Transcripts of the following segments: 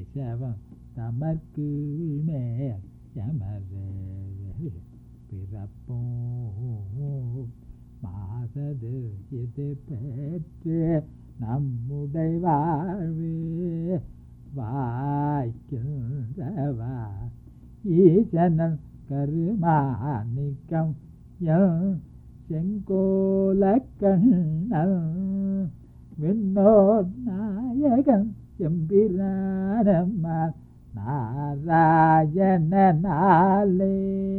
கேசவம் தமக்கு மேல் யமரே பிறப்போம் மாசது இது பெற்று நம்முடைய வாழ்வு வாய்க்கின்றவா ஈசனன் கருமாணிக்கம் என் செங்கோல கண்ணன் விண்ணோர் நாயகன் எம்பிரானம்மா நாராயணனாலே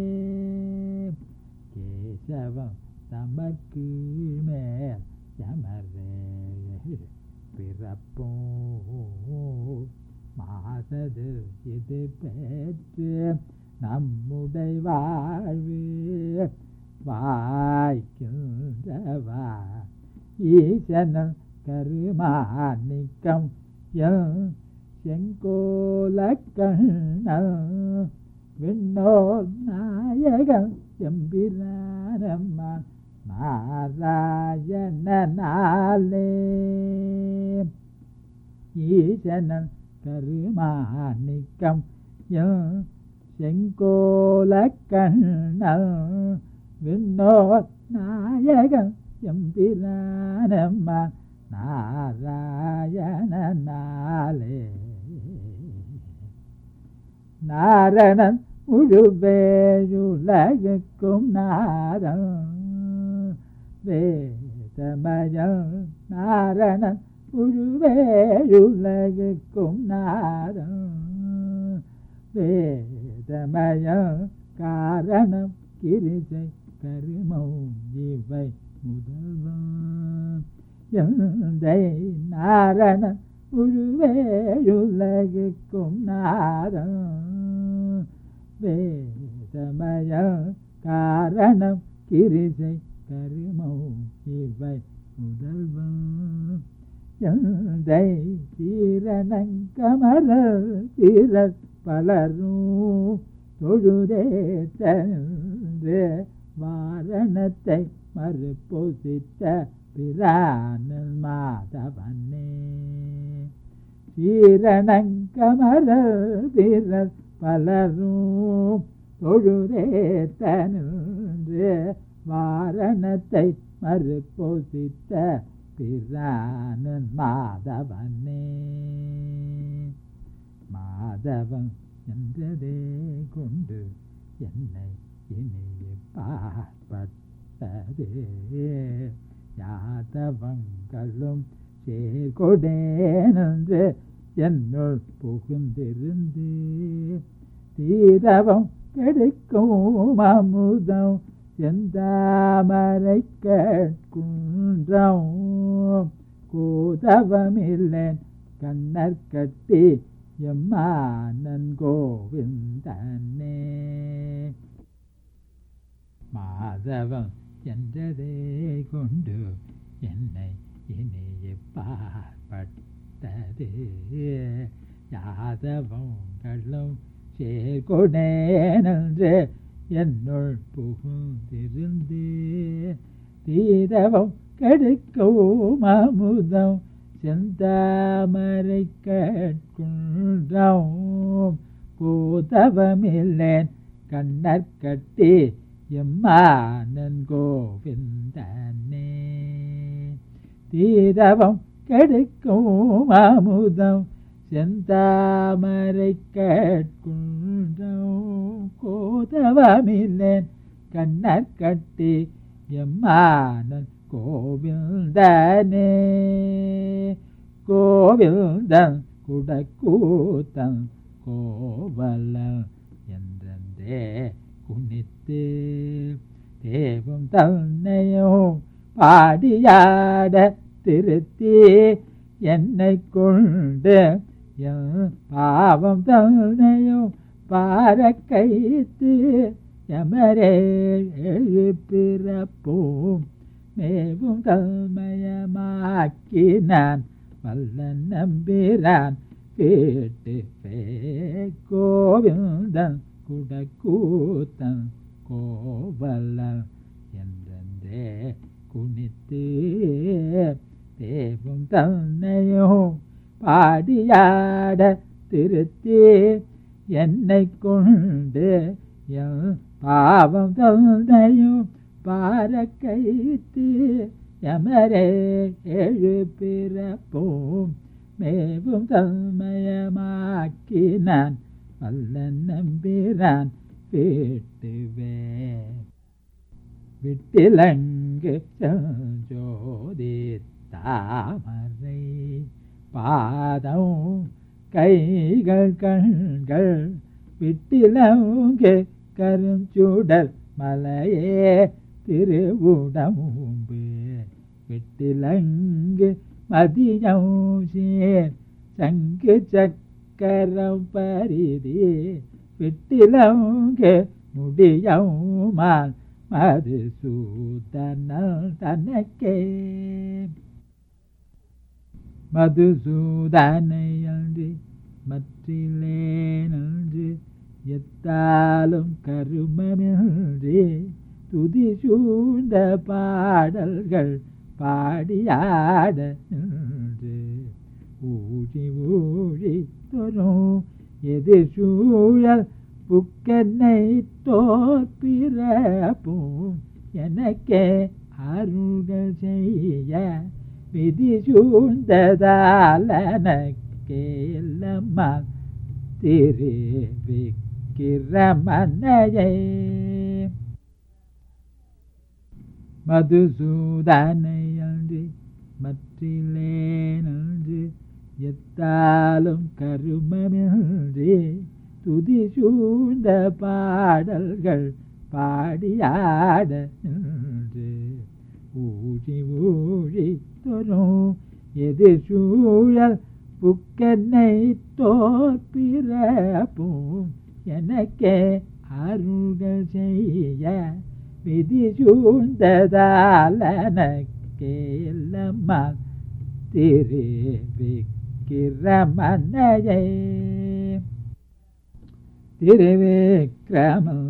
கேசவம் தமக்கு மேல் யமரே பிறப்போம் மாசது இது பெற்று நம்முடைய வாழ்வு வாய்க்கின்றவா ஈசனன் கருமாணிக்கம் என் செங்கோல கண்ணன் விண்ணோர் நாயகன் எம்பிரானம்மா நாராயணனாலே ஈசனன் கருமாணிக்கம் என் செங்கோல கண்ணன் விண்ணோர் நாயகன் எம்பிரானம்மா நாராயணனாலே நாரணன் முழுவேயுலகுக்கும் நாரம் வேதமயம் நாரணன் முழுவேயுலகுக்கும் நாரம் வேதமயம் காரணம் கிரிசை கருமம் இவை முதல்வன் எந்தை நாரணன் முழுவேயுலகுக்கும் நாரம் வேதமய காரணம் கிரிசை கருமம் இவை முதல்வன் எந்தை சீரணங்கமர சீரர் பலரும் தொழுதேத்தன்று வாரணத்தை மறுபொசித்த பிரானல் மாதவனே சீரணங்கமர வீரர் பலரும் தொழுதேத்தன்று வாரணத்தை மறுபொசித்த பிரானன் மாதவனே மாதவன் என்றதே கொண்டு என்னை இனிய பார்ப்பட்டதே யாதவங்களும் சேர்கொடேனென்று என்னுள் புகுந்திருந்து தீரவம் கெடுக்கும் அமுதம் செந்தாமரை கேட்குன்றம் கூதவமில்லேன் கண்ணர் கட்டி எம்மானன் கோவிந்தனே மாதவம் என்றதே கொண்டு என்னை இனிய பார்ப்பட்டதே யாதவங்களும் சேர்கொடேனென்று என்னுள் புகுந்திருந்து தீரவம் கெடுக்கவும் அமுதம் செந்தாமரை கேட்குன்றம் கூதவமில்லேன் கண்ணற் கட்டி எம்மானன் கோவிந்தனே தீரவம் கெடுக்கும் அமுதம் செந்தாமரை கேட்குன்றம் கோதவமில்லேன் கண்ணற் கட்டி எம்மானன் கோவிந்தனே கோவிந்தன் குடக்கூத்தன் கோவலன் என்றே குனித்து தேவும் தன்னையும் பாடியாட திருத்தி என்னை கொண்டு என் பாவம் தன்னையும் பார கைத்து எமரே பிறப்போம் மேவும் கல்மயமாக்கி நான் வல்ல நம்பிரான் கேட்டு கோவிந்தன் குடக்கூத்தன் கோவலன் என்றே குனித்து தேவும் தன்னையும் பாடியாட திருத்தி என்னை கொண்டு என் பாவம் தந்தையும் பாரக்கைத்து எமரே ஏழு பிறப்போம் மேவும் தன்மயமாக்கி நான் வல்ல நம்பிரான் வீட்டுவேன் விட்டிலங்கு ஜோதி தாமரை பாதம் கைகள் கண்கள் விட்டிலங்கு கருஞ்சுடர் மலையே திருவுடம்பு விட்டிலங்கு மதியம் சேர் சங்கு சக்கரம் பரிதி விட்டிலங்கு முடியவுமான் மதுசூதனல் தனக்கே மதுசூதனை அன்று மற்றிலே நன்று எத்தாலும் கருமமின்றி துதி சூழ்ந்த பாடல்கள் பாடியாட நின்று ஊழி ஊழி தொரும் எதிர் சூழல் புக்கனை தோற்பிறப்பும் எனக்கே அருள்கள் செய்ய விதி சூழ்ந்ததாலனக்கே இல்லம்மா திருவிக்கிற மன்னையே மதுசூதனை அன்று மற்றிலே நன்று எத்தாலும் கருமமின்றி துதி சூழ்ந்த பாடல்கள் பாடியாட நின்று ஊழி ஊழி தொரும் எதிர் சூழல் புக்கனை தோற்பிறப்பும் எனக்கே அருள்கள் செய்ய விதி சூழ்ந்ததாலனக்கே இல்லம்மா திருவிக்கிற மன்னையே திருவிக்கிரமல்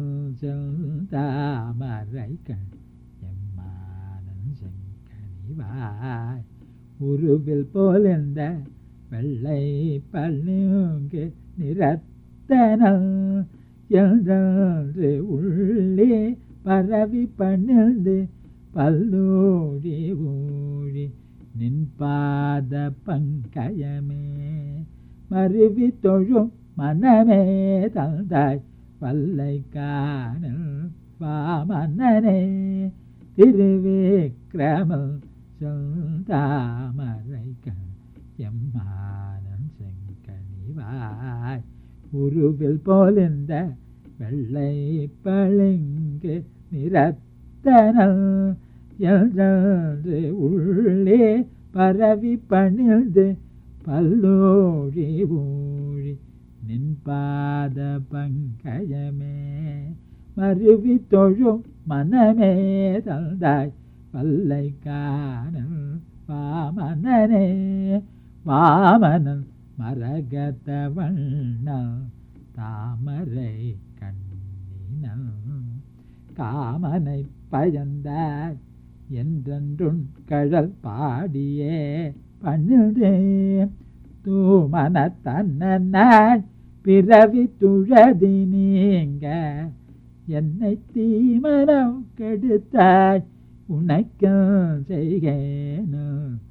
தாமரை கண் எம்மானன் செங்கனிவாய் உருவில் போலிருந்த வெள்ளை பல்லுங்கு நிறத்தனல் என்று உள்ளே பரவி பணிந்து பல்லூடி ஊழி நின் பாத பங்கயமே மருவி தொழும் மனமே தந்தாய் வல்லை காணல் வாமன்னனே திருவிக்கிரமல் சொந்தாமரை எம்மானன் செங்கனிவாய் உருவில் போலிந்த வெள்ளை பளிங்கு நிறத்தனல் என்று உள்ளே பரவி பணிந்து பல்லோழி ஊழி நின் பாத பங்கயமே மருவி தொழும் மனமே தந்தாய் வல்லை காணல் வாமனனே வாமனன் மரகத வண்ணம் தாமரை கண்ணினம் காமனை பயந்தாய் என்றென்றும் கழல் பாடியே பண்ணுதே தூமன தன்னாய் பிறவி துழதி நீங்க என்னை தீமனம் கெடுத்தாய் உனக்கும் செய்கேனோ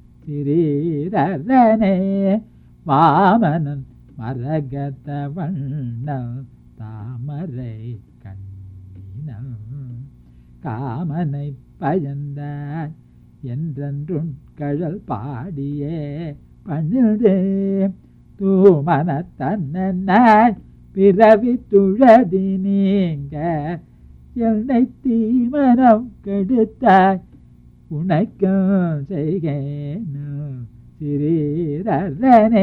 திரீரனே வாமனன் மரகத வண்ணம் தாமரை கண்ணினம் காமனை பயந்தாய் என்றென்றும் கழல் பாடியே பண்ணுதே தூமன தன்னாய் பிறவி துழதி நீங்க என்னை தீமனம் கெடுத்தாய் உனக்கும் செய்கேனோ சிறீரனே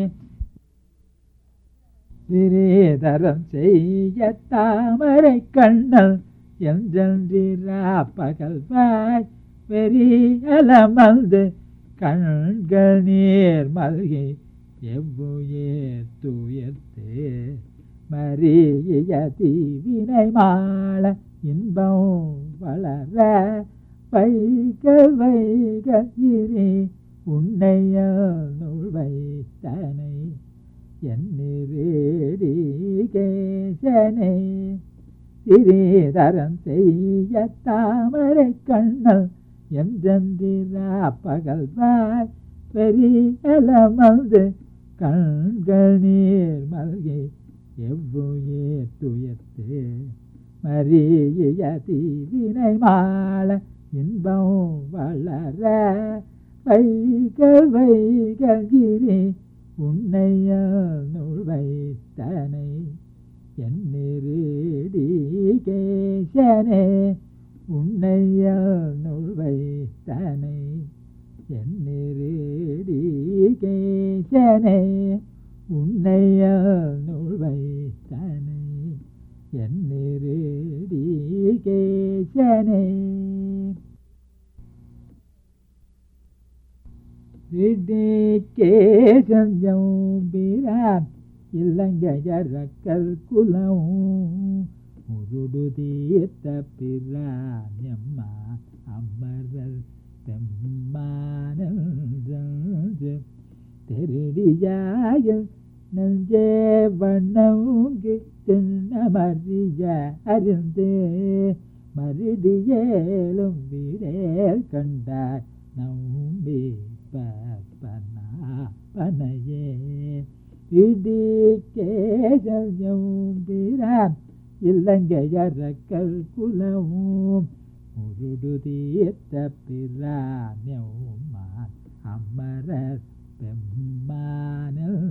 சிறீதரம் செய்ய தாமரை கண்ணல் என்றென்றிரா பகல்வாய் வெறியலமல்து கண்கள் நீர் மல்கி எவ்வுயிர் துயர்த்து மறிய தீவினை மாள இன்பம் வளர வைகள் வைகள் இனி உன்னைய நூல் வைத்தனை என்னிரேடி கேசனே சிறீதரம் செய்ய தாமரை கண்ணல் என்றந்திரா பகல்வாய் பெரியலமர்ந்து கண்கள் நீர் மல்கி எவ்வுயிர் துயர்த்து மறிய தீவினை மாள இன்பம் வளர வைகள் வைகள் கிரி உன்னையால் நூல் வைத்தனை என்னிரேடி கேசனே உன்னையால் நூல் வைத்தனை என்னிரேடி கேசனே உன்னையால் நூல் வைத்தனை என்னிரேடி கேசனே கேசஞ்சம் பிரான் இலங்கையரக்கல் குலம் முருடு தீர்த்த பிரான்யம்மா அமரர் பெம்மானல் தெரிடியாய நெஞ்சே வண்ணங்கு திண்ணமறிய அருந்தே மருடியேலும் வீடேல் கண்டாய் நம்பி பப்பனா பனையே இடி கேசல்யம் பிரான் இலங்கையரக்கல் குலமும் முருடு தீர்த்த பிரான்யவுமான் அமரர் பெம்மானல்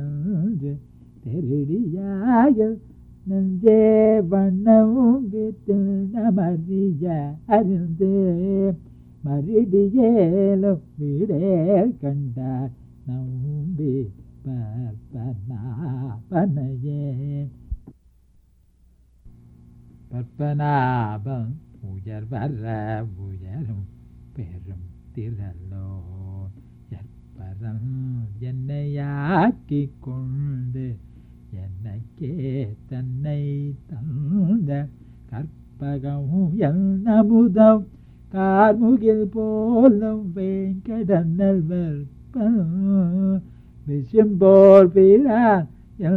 தெரிடியாய நெஞ்சே வண்ணமுங்கு திண்ணமறிய அருந்தே மருடியேலும் வீடேல் கண்டார் நம்பி பற்பனாபனையே பற்பனாபம் உயர் வர உயரும் பெரும் திரளோ எற்பரம் என்னையாக்கி கொண்டு என்னைக்கே தன்னை தந்த கற்பகம் என்னமுதம் கார்முகில் போலும் வேங்கடன்னல் வெற்பம் விசும்போல் பிரான்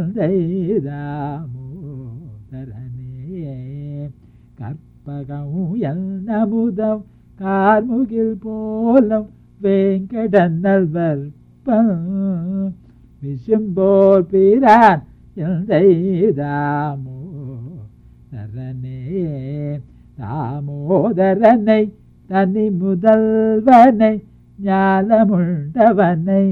எல்தைதாமோதரனே கற்பகம் என்னமுதம் கார்முகில் போலும் வேங்கடன்னல் வெற்பம் விசும்போல் பிரான் எல்தைதாமோ தரனே தாமோதரனை தனி முதல்வனை ஞானமுண்டவனை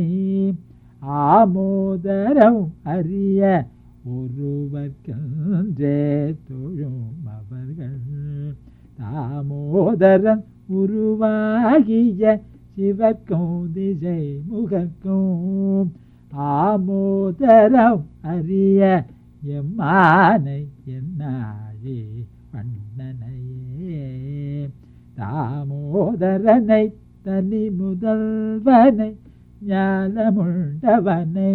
ஆமோதரம் அறிய ஒருவர்க்கன்றே தொழும் அவர்கள் தாமோதரன் உருவாகிய சிவக்கும் திசை முகக்கும் ஆமோதரம் அறிய எம்மானை என்னாழி வண்ணனையே தாமோதரனை தனி முதல்வனை ஞானமுண்டவனை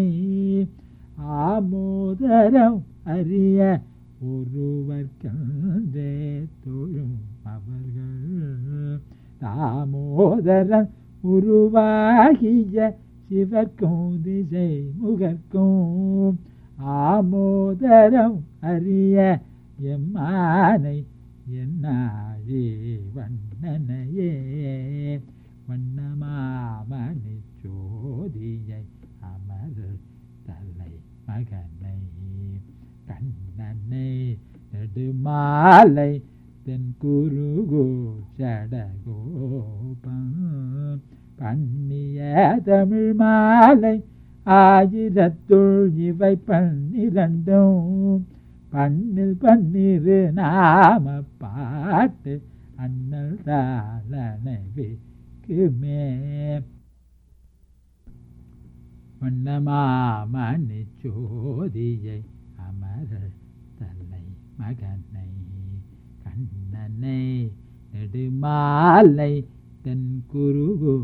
ஆமோதரம் அறிய ஒருவர்க்கன்றே தொழும் அவர்கள் தாமோதரன் உருவாகிய சிவர்க்கும் திசை முகர்க்கும் ஆமோதரம் அறிய எம்மானை என்னாழி வண்ணனையே வண்ணமாமணி சோதியை அமர் தலை மகனை கண்ணனை நெடுமாலை தென் குருகோ சடகோபம் பண்ணிய தமிழ் மாலை ஆயிரத்துள் இவை பன்னிரண்டும் பண்ணில் பன்னிரு நாம பாட்டு அண்ணல் தாளனவிக்குமே வண்ணமாமணி சோதியை அமர தலை மகனை கண்ணனை நெடுமாலை தென் குருகு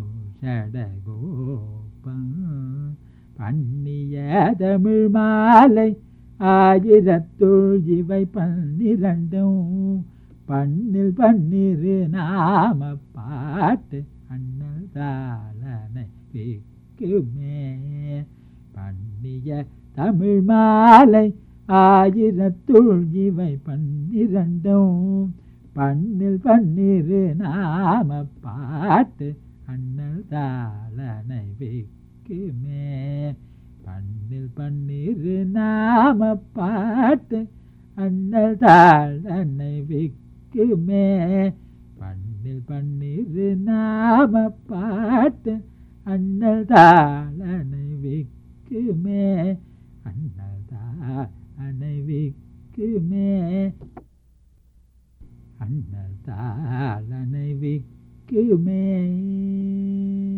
சடகோபம் பண்ணிய தமிழ் மாலை ஆயிரத்துள் இவை பன்னிரண்டும் பண்ணில் பன்னிரு நாம பாட்டு அண்ணல் தாளனை விக்குமே பண்ணிய தமிழ் மாலை ஆயிரத்துள் இவை பன்னிரண்டும் பண்ணில் பன்னிரு நாம பாட்டு அண்ணல் தாளனை விக்குமே பண்ணில் பன்னிரு நாம பாட்டு அண்ணல் தாளனை விக்குமே பண்ணில் பன்னிரு நாம பாட்டு அண்ணல் தாளனை விக்குமே அண்ணல் தாளனை விக்குமே அண்ணல் தாளனை விக்குமே